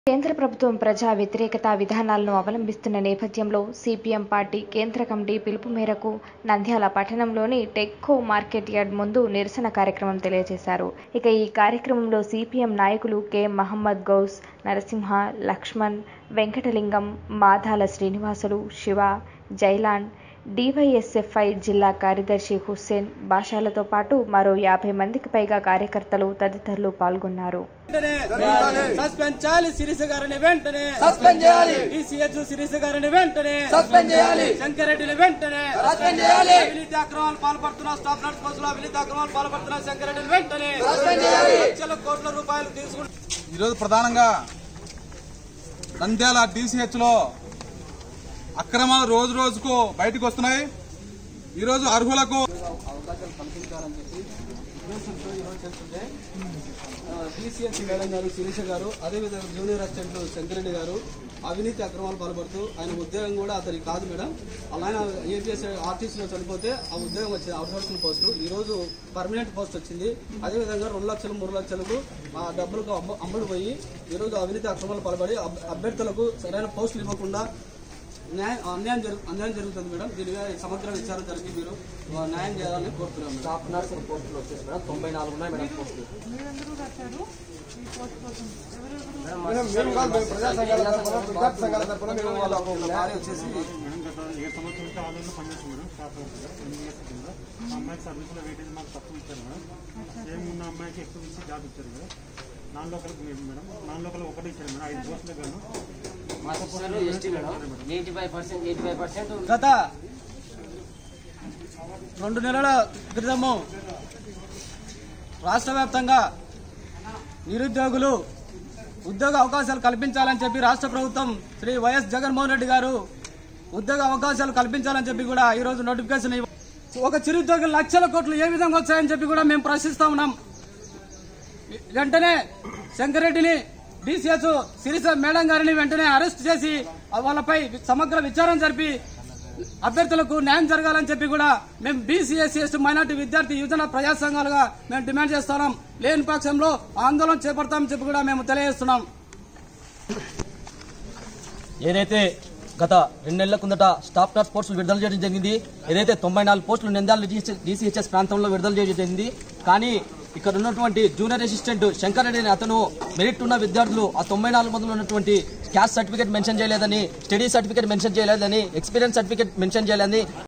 కేంద్ర ప్రభుత్వం ప్రజా వ్యతిరేకత విధానాలను అవలంబిస్తున్న నేపథ్యంలో సిపిఎం పార్టీ కేంద్ర కమిటీ పిలుపు మేరకు నంద్యాల పట్టణంలోని టెక్కో మార్కెట్ యార్డ్ ముందు నిరసన కార్యక్రమం తెలియజేశారు ఇక ఈ కార్యక్రమంలో సిపిఎం నాయకులు కె మహమ్మద్ గౌస్ నరసింహ లక్ష్మణ్ వెంకటలింగం మాధాల శ్రీనివాసులు శివ జైలాన్ డివైఎస్ఎఫ్ఐ జిల్లా కార్యదర్శి హుస్సేన్ బాషాలతో పాటు మరో యాభై మందికి పైగా కార్యకర్తలు తదితరులు పాల్గొన్నారు వెంటనే సస్పెండ్ చేయాలి సిరిస గారిని వెంటనే సస్పెండ్ చేయాలి ఈసీహెచ్ సిరిస గారిని వెంటనే సస్పెండ్ చేయాలి శంకరెడ్డిని వెంటనే సస్పెండ్ చేయాలి అవినీతి అక్రమాలు పాల్పడుతున్న స్టాప్ నర్స్ బస్సులో అవినీతి అక్రమాలు పాల్పడుతున్న శంకరెడ్డిని వెంటనే సస్పెండ్ చేయాలి. లక్షల కోట్ల రూపాయలు తీసుకుంటే ఈరోజు ప్రధానంగా నంద్యాల డిసిహెచ్ లో అక్రమాలు రోజు రోజుకు బయటకు వస్తున్నాయి ఈరోజు అర్హులకు అవకాశాలు కల్పించాలని చెప్పి ఉద్దేశంతో ఈరోజు చేస్తుంటే టీసీఎస్ మేడం గారు శిరీష గారు అదేవిధంగా జూనియర్ అసిస్టెంట్ శంకరెడ్డి గారు అవినీతి అక్రమాలు పాల్పడుతూ ఆయన ఉద్యోగం కూడా అతనికి కాదు మేడం అలా ఆయన ఏపీఎస్ ఆర్టీసీలో చనిపోతే ఆ ఉద్యోగం వచ్చింది అవుట్సోర్సింగ్ పోస్ట్ ఈ రోజు పర్మనెంట్ పోస్ట్ వచ్చింది అదేవిధంగా రెండు లక్షలు మూడు లక్షలకు ఆ డబ్బులకు అమ్ము- అమ్ముడు పోయి ఈ రోజు అవినీతి అక్రమాలు పాల్పడి అభ్- అభ్యర్థులకు సరైన పోస్టులు ఇవ్వకుండా న్యాయం అన్యాయం జరుగు అన్యాయం జరుగుతుంది మేడం దీనిగా సమగ్ర విచారణ జరిగి మీరు ఆ, న్యాయం చేయాలని కోరుతున్నాం మేడం స్టాఫ్ నర్స్ పోస్టులు వచ్చేసి మేడం తొంభై నాలుగు ఉన్నాయి మేడం పోస్టులు భార్య వచ్చేసి మేడం గత ఏడు సంవత్సరాల నుంచి ఆందోళన పనిచేస్తుంది మేడం స్టాఫ్ ఎన్ని ఇయర్స్ కింద ఆ అమ్మాయికి సర్వీస్లో వెయిటేజ్ మాకు తక్కువ ఇచ్చారు మేడం సేమ్ ఉన్న అమ్మాయికి ఎక్కువ ఇచ్చి జాబ్ ఇచ్చారు మేడం నాన్ లోకల్కి మేము మేడం నాన్ లోకల్ ఒకటి ఇచ్చారు మేడం ఐదు పోస్టులు గాను మా sister ST madam eighty five percent eighty five percent గత రెండు నెలల క్రితము రాష్ట్ర వ్యాప్తంగా నిరుద్యోగులు ఉద్యోగ అవకాశాలు కల్పించాలని చెప్పి రాష్ట్ర ప్రభుత్వం శ్రీ వైఎస్ జగన్మోహన్ రెడ్డి గారు ఉద్యోగ అవకాశాలు కల్పించాలని చెప్పి కూడా ఈ రోజు నోటిఫికేషన్ ఇవ్వ- ఒక చిరుద్యోగి లక్షల కోట్లు ఏ విధంగా వచ్చాయని చెప్పి కూడా మేము ప్రశ్నిస్తా ఉన్నాం వెంటనే శంకరెడ్డిని డిసిఎస్ సిరిస మేడం గారిని వెంటనే అరెస్ట్ చేసి వాళ్ళపై సమగ్ర విచారణ జరిపి అభ్యర్థులకు న్యాయం జరగాలని చెప్పి కూడా మేము బీసీఎస్సీ ఎస్టీ మైనార్టీ విద్యార్థి యువజన ప్రజా సంఘాలుగా మేము డిమాండ్ చేస్తున్నాం లేని పక్షంలో ఆందోళన చేపడతామని చెప్పి కూడా మేము తెలియజేస్తున్నాం ఏదైతే గత రెండు నెలల కిందట స్టాఫ్ నర్స్ పోస్టులు విడుదల చేయడం జరిగింది ఏదైతే తొంభై నాలుగు పోస్టులు నిందాల డీసీహెచ్ఎస్ ప్రాంతంలో విడుదల చేయడం జరిగింది కానీ ఇక్కడ ఉన్నటువంటి జూనియర్ అసిస్టెంట్ శంకర్ రెడ్డి అనే అతను మెరిట్ ఉన్న విద్యార్థులు ఆ తొంభై నాలుగు మందిలో ఉన్నటువంటి క్యాస్ట్ సర్టిఫికేట్ మెన్షన్ చేయలేదని స్టడీ సర్టిఫికేట్ మెన్షన్ చేయలేదని ఎక్స్పీరియన్స్ సర్టిఫికేట్ మెన్షన్ చేయలేదని